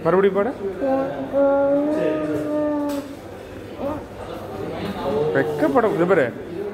மறுபடியும் பாடு வெக்கப்பட இது பாரு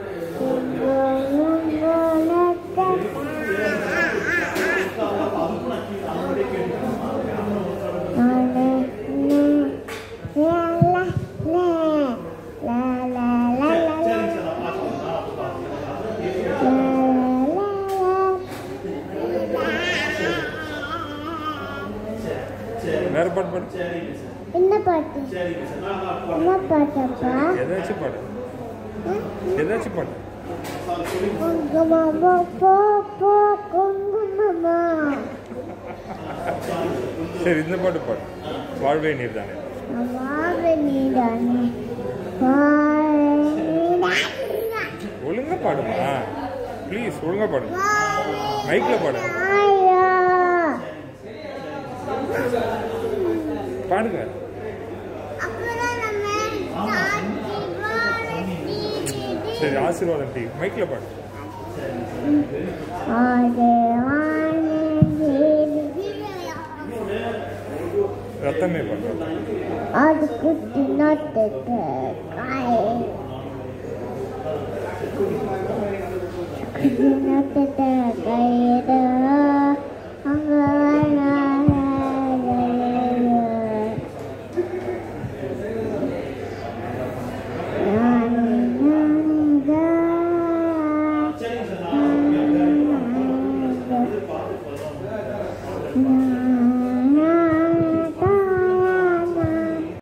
வேற பாட்டு பாடு என்ன பாட்டு என்ன பாட்டப்பா ஏதாச்சும் பாடு ஏதாச்சும் பாடு குங்குமமா போ போ குங்குமமா சரி இந்த பாட்டு பாடு வாழ்வே நீர் தானே அம்மாவே நீதானே வாழை ஒழுங்கா பாடுமா ப்ளீஸ் ஒழுங்கா பாடு மைக்ல பாடு ஆயா பாடுங்க அப்புறம் நம்ம சரி ஆசீர்வாதம் டீ மைக்ல பாடு ஆதே வானே ரத்தமே பாடு அது குட்டி நட்டுக்கு காய் குட்டி நட்டுக்கு கையிட